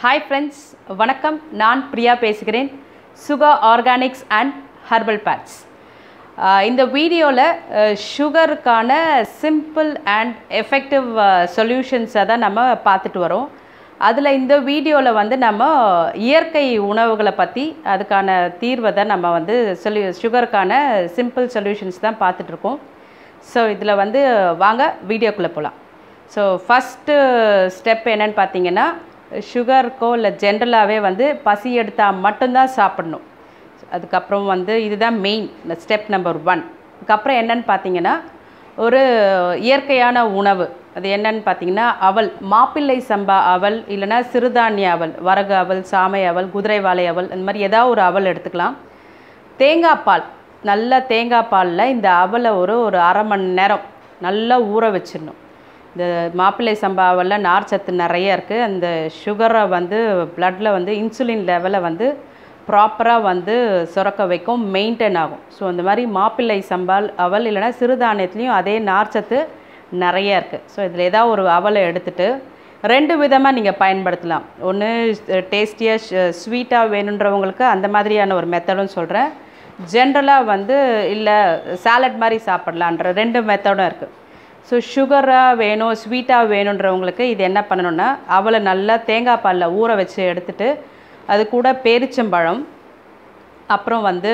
hi friends வணக்கம் நான் பிரியா பேசுகிறேன் Suga organics and herbal pads இந்த வீடியோவில் சுகருக்கான சிம்பிள் அண்ட் எஃபெக்டிவ் சொல்யூஷன்ஸை தான் நம்ம பார்த்துட்டு வரோம் அதில் இந்த வீடியோவில் வந்து நம்ம இயற்கை உணவுகளை பற்றி அதுக்கான தீர்வை தான் நம்ம வந்து சொல்லி சுகருக்கான சிம்பிள் சொல்யூஷன்ஸ் தான் பார்த்துட்ருக்கோம் ஸோ இதில் வந்து வாங்க வீடியோக்குள்ளே போகலாம் ஸோ ஃபஸ்ட்டு ஸ்டெப் என்னன்னு பார்த்தீங்கன்னா சுகருக்கோ இல்லை ஜென்ரலாகவே வந்து பசி எடுத்தால் மட்டும்தான் சாப்பிடணும் அதுக்கப்புறம் வந்து இதுதான் மெயின் ஸ்டெப் நம்பர் ஒன் அதுக்கப்புறம் என்னன்னு பார்த்தீங்கன்னா ஒரு இயற்கையான உணவு அது என்னன்னு பார்த்தீங்கன்னா அவல் மாப்பிள்ளை சம்பா அவல் இல்லைன்னா சிறுதானிய அவல் வரகு அவல் சாமை அவல் குதிரைவாலை அவல் இந்த மாதிரி ஏதாவது ஒரு அவல் எடுத்துக்கலாம் தேங்காய் பால் நல்ல தேங்காய் பாலில் இந்த அவலை ஒரு ஒரு அரை மணி நேரம் நல்லா ஊற வச்சிடணும் இந்த மாப்பிள்ளை சம்பா அவலில் நார் சத்து நிறைய இருக்குது அந்த சுகரை வந்து ப்ளட்டில் வந்து இன்சுலின் லெவலை வந்து ப்ராப்பராக வந்து சுரக்க வைக்கும் மெயின்டைன் ஆகும் ஸோ அந்த மாதிரி மாப்பிள்ளை சம்பால் அவல் இல்லைனா சிறுதானியத்துலேயும் அதே நார்ச்சத்து நிறைய இருக்குது ஸோ இதில் ஏதாவது ஒரு அவலை எடுத்துகிட்டு ரெண்டு விதமாக நீங்கள் பயன்படுத்தலாம் ஒன்று டேஸ்டியாக ஸ்வீட்டாக வேணுன்றவங்களுக்கு அந்த மாதிரியான ஒரு மெத்தடும் சொல்கிறேன் ஜென்ரலாக வந்து இல்லை சாலட் மாதிரி சாப்பிட்லான்ற ரெண்டு மெத்தடும் இருக்குது ஸோ சுகராக வேணும் ஸ்வீட்டாக வேணுன்றவங்களுக்கு இது என்ன பண்ணணுன்னா அவளை நல்லா தேங்காய் பாலில் ஊற வச்சு எடுத்துகிட்டு அது கூட பேரிச்சம்பழம் அப்புறம் வந்து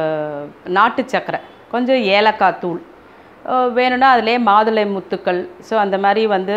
நாட்டு சக்கரை கொஞ்சம் ஏலக்காய் தூள் வேணும்னா அதிலே மாதுளை முத்துக்கள் ஸோ அந்த மாதிரி வந்து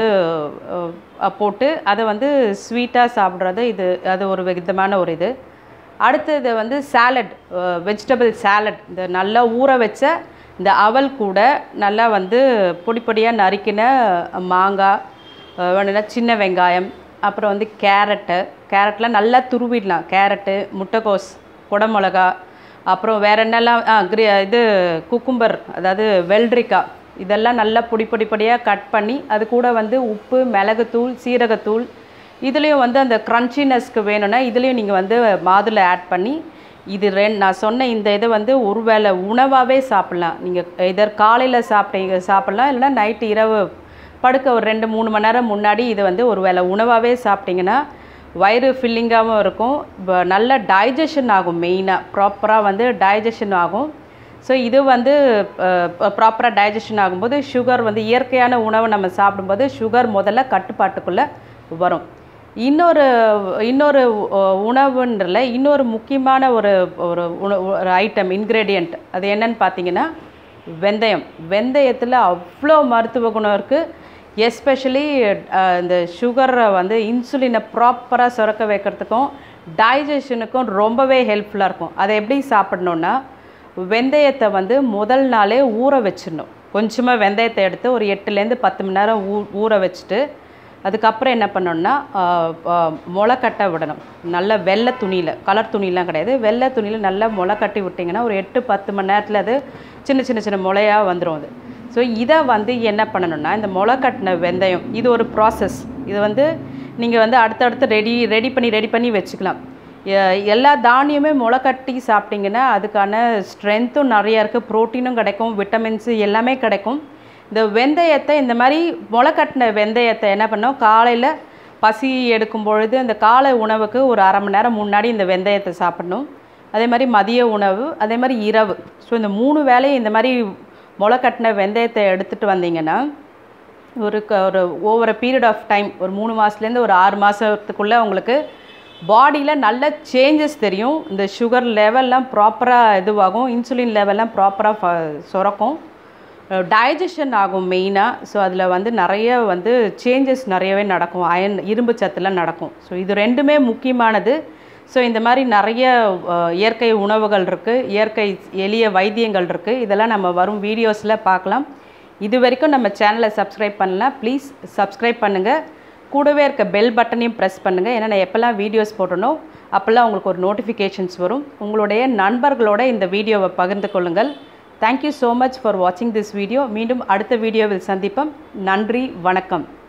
போட்டு அதை வந்து ஸ்வீட்டாக சாப்பிட்றது இது அது ஒரு விதமான ஒரு இது அடுத்தது வந்து சாலட் வெஜிடபிள் சாலட் இந்த நல்லா ஊற வச்ச இந்த அவல் கூட நல்லா வந்து பொடி பொடியாக நறுக்கின மாங்காய் வேணும்னா சின்ன வெங்காயம் அப்புறம் வந்து கேரட்டு கேரட்லாம் நல்லா துருவிடலாம் கேரட்டு முட்டைக்கோஸ் குடமிளகா அப்புறம் வேறு என்னெல்லாம் ஆ கிரி இது குக்கும்பர் அதாவது வெள்ளரிக்காய் இதெல்லாம் நல்லா பொடி பொடி பொடியாக கட் பண்ணி அது கூட வந்து உப்பு மிளகுத்தூள் சீரகத்தூள் இதுலேயும் வந்து அந்த க்ரன்ச்சினஸ்க்கு வேணும்னா இதுலேயும் நீங்கள் வந்து மாதுளை ஆட் பண்ணி இது ரெண்டு நான் சொன்ன இந்த இதை வந்து ஒரு வேளை உணவாகவே சாப்பிட்லாம் நீங்கள் இதர் காலையில் சாப்பிட்டீங்க சாப்பிட்லாம் இல்லைனா நைட்டு இரவு படுக்க ஒரு ரெண்டு மூணு மணி நேரம் முன்னாடி இது வந்து ஒரு வேளை உணவாகவே சாப்பிட்டிங்கன்னா வயிறு ஃபில்லிங்காகவும் இருக்கும் நல்ல டைஜஷன் ஆகும் மெயினாக ப்ராப்பராக வந்து டைஜஷன் ஆகும் ஸோ இது வந்து ப்ராப்பராக டைஜஷன் ஆகும்போது சுகர் வந்து இயற்கையான உணவை நம்ம சாப்பிடும்போது சுகர் முதல்ல கட்டுப்பாட்டுக்குள்ளே வரும் இன்னொரு இன்னொரு உணவுன்றல இன்னொரு முக்கியமான ஒரு ஒரு ஒரு ஐட்டம் இன்க்ரீடியண்ட் அது என்னன்னு பார்த்தீங்கன்னா வெந்தயம் வெந்தயத்தில் அவ்வளோ மருத்துவ குணம் இருக்குது எஸ்பெஷலி இந்த சுகரை வந்து இன்சுலினை ப்ராப்பராக சுரக்க வைக்கிறதுக்கும் டைஜஷனுக்கும் ரொம்பவே ஹெல்ப்ஃபுல்லாக இருக்கும் அதை எப்படி சாப்பிட்ணுன்னா வெந்தயத்தை வந்து முதல் நாளே ஊற வச்சிடணும் கொஞ்சமாக வெந்தயத்தை எடுத்து ஒரு எட்டுலேருந்து பத்து மணி நேரம் ஊ ஊற வச்சுட்டு அதுக்கப்புறம் என்ன பண்ணணும்னா முளை கட்ட விடணும் நல்ல வெள்ளை துணியில் கலர் துணிலாம் கிடையாது வெள்ளை துணியில் நல்லா முளை கட்டி விட்டிங்கன்னா ஒரு எட்டு பத்து மணி நேரத்தில் அது சின்ன சின்ன சின்ன முளையாக வந்துடும் அது ஸோ இதை வந்து என்ன பண்ணணும்னா இந்த முளை கட்டின வெந்தயம் இது ஒரு ப்ராசஸ் இது வந்து நீங்கள் வந்து அடுத்தடுத்து ரெடி ரெடி பண்ணி ரெடி பண்ணி வச்சுக்கலாம் எல்லா தானியமே முளை கட்டி சாப்பிட்டிங்கன்னா அதுக்கான ஸ்ட்ரென்த்தும் நிறையா இருக்குது ப்ரோட்டீனும் கிடைக்கும் விட்டமின்ஸு எல்லாமே கிடைக்கும் இந்த வெந்தயத்தை இந்த மாதிரி முளை கட்டின வெந்தயத்தை என்ன பண்ணோம் காலையில் பசி எடுக்கும் பொழுது இந்த காலை உணவுக்கு ஒரு அரை மணி நேரம் முன்னாடி இந்த வெந்தயத்தை சாப்பிடணும் அதே மாதிரி மதிய உணவு அதே மாதிரி இரவு ஸோ இந்த மூணு வேலையும் இந்த மாதிரி முளை கட்டின வெந்தயத்தை எடுத்துகிட்டு வந்தீங்கன்னா ஒரு க ஒரு ஓவர் பீரியட் ஆஃப் டைம் ஒரு மூணு மாதத்துலேருந்து ஒரு ஆறு மாதத்துக்குள்ளே உங்களுக்கு பாடியில் நல்ல சேஞ்சஸ் தெரியும் இந்த சுகர் லெவல்லாம் ப்ராப்பராக இதுவாகும் இன்சுலின் லெவல்லாம் ப்ராப்பராக சுரக்கும் டைஜஷன் ஆகும் மெயினாக ஸோ அதில் வந்து நிறைய வந்து சேஞ்சஸ் நிறையவே நடக்கும் அயன் இரும்பு சத்துலாம் நடக்கும் ஸோ இது ரெண்டுமே முக்கியமானது ஸோ இந்த மாதிரி நிறைய இயற்கை உணவுகள் இருக்குது இயற்கை எளிய வைத்தியங்கள் இருக்குது இதெல்லாம் நம்ம வரும் வீடியோஸில் பார்க்கலாம் இது வரைக்கும் நம்ம சேனலை சப்ஸ்கிரைப் பண்ணலாம் ப்ளீஸ் சப்ஸ்கிரைப் பண்ணுங்கள் கூடவே இருக்க பெல் பட்டனையும் ப்ரெஸ் பண்ணுங்கள் ஏன்னா நான் எப்போல்லாம் வீடியோஸ் போட்டணும் அப்போல்லாம் உங்களுக்கு ஒரு நோட்டிஃபிகேஷன்ஸ் வரும் உங்களுடைய நண்பர்களோட இந்த வீடியோவை பகிர்ந்து கொள்ளுங்கள் தேங்க்யூ ஸோ மச் ஃபார் வாட்சிங் திஸ் வீடியோ மீண்டும் அடுத்த வீடியோவில் சந்திப்போம் நன்றி வணக்கம்